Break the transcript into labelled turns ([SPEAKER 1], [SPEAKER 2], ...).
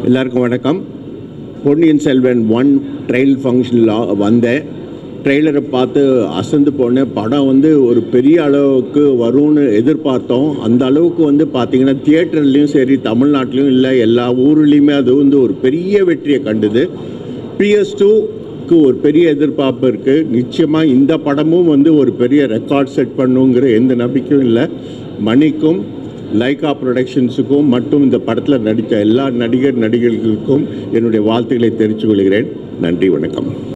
[SPEAKER 1] எல்லாருக்கும் வணக்கம் பொன்னியின் Selvan one trial ஃபங்க்ஷனில் வந்தேன் ட்ரெய்லரை பார்த்து அசந்து போனேன் படம் வந்து ஒரு பெரிய அளவுக்கு வரும்னு எதிர்பார்த்தோம் அந்த அளவுக்கு வந்து பார்த்தீங்கன்னா தியேட்டர்லேயும் சரி தமிழ்நாட்டிலையும் இல்லை எல்லா ஊர்லேயுமே அது வந்து ஒரு பெரிய வெற்றியை கண்டுது பிஎஸ் டூக்கு ஒரு பெரிய எதிர்பார்ப்பு இருக்குது நிச்சயமாக இந்த படமும் வந்து ஒரு பெரிய ரெக்கார்ட் செட் பண்ணுங்கிற எந்த நம்பிக்கையும் இல்லை மணிக்கும் லைகா ப்ரொடக்ஷன்ஸுக்கும் மற்றும் இந்த படத்தில் நடித்த எல்லா நடிகர் நடிகர்களுக்கும் என்னுடைய வாழ்த்துக்களை தெரிவித்துக் கொள்கிறேன் நன்றி வணக்கம்